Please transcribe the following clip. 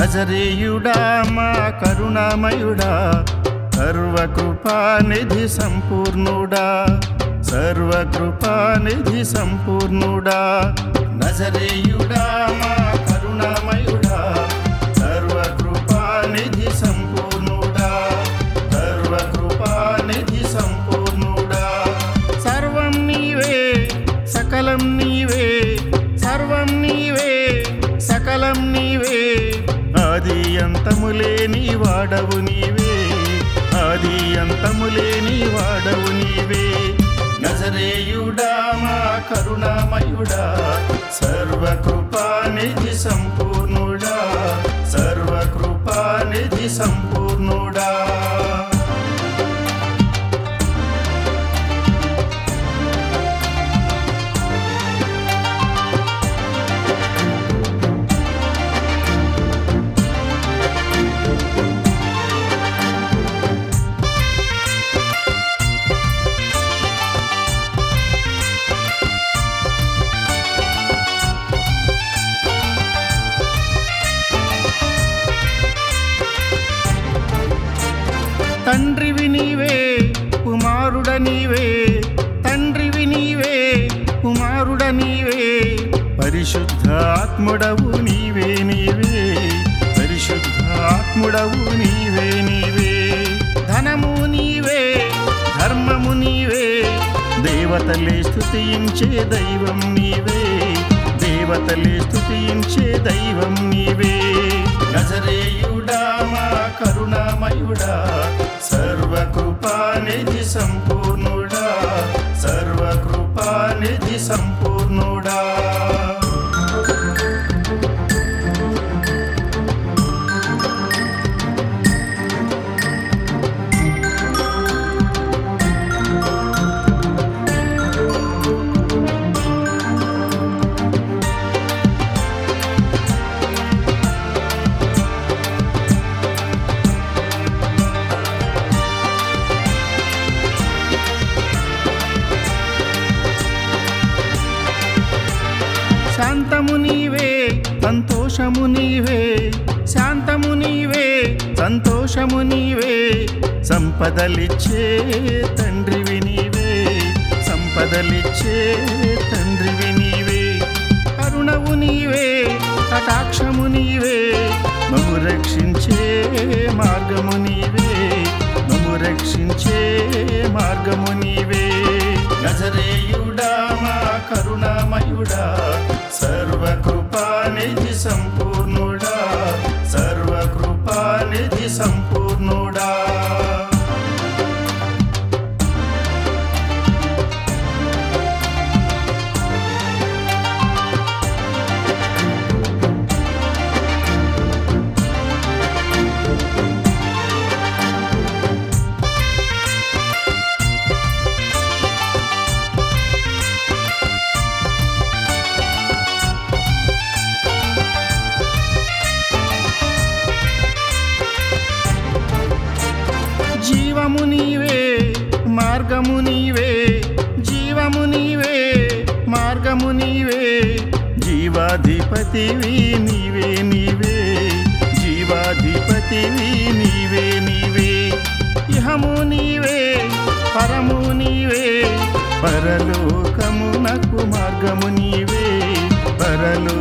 నజరేయుడా మా కరుణామయుడా సర్వకృపానిధి సంపూర్ణుడా సర్వకృపానిధి సంపూర్ణుడా నజరేయుడా మా కరుణామయుడా సర్వకృపానిధి సంపూర్ణుడా సర్వకృపానిధి సంపూర్ణుడా సర్వం నీవే సకలం నీవే సర్వం నీవే సకలం నీవే ఆది అంతములే నీ వాడవు నీవే ఆది అంతములే నీ వాడవు నీవే నజరేయుడా మా కరుణామయుడా సర్వకృపానిధి సంపూర్ణుడా సర్వకృపానిధి సంపూర్ణుడా తండ్రివి నీవే కుమారుడ నీవే తండ్రివి నీవే కుమారుడ నీవే పరిశుద్ధ ఆత్ముడవు నీవే నీవే పరిశుద్ధ ఆత్ముడవు నీవే నీవే ధనము నీవే ధర్మము నీవే దేవతలే స్తుతించే దైవం నీవే దేవతలే స్తుతించే దైవం నీవే నజరేయుడా మా కరుణామయుడా సర్వకృపానిధి సంపూర్ణుడా సర్వకృపానిధి సంపూర్ణుడా శాంతము నీవే సంతోషము నీవే శాంతము నీవే సంతోషము నీవే సంపదలిచ్చే తండ్రివి నీవే సంపదలిచ్చే తండ్రివి నీవే కరుణవు నీవే కటాక్షము నీవే మము రక్షించే మార్గము నీవే మము రక్షించే మార్గము నీవే నజరేయుడా మా కరుణామయుడా సర్వకృపానిధి సంపూర్ణుడా సర్వకృపానిధి సంపూర్ణుడా జీవము నీవే మార్గము నీవే జీవము నీవే మార్గము నీవే జీవాధిపతివి నీవే నీవే జీవాధిపతివి నీవే నీవే ఇహము నీవే పరము నీవే పరలోకమునకు మార్గము నీవే పరలో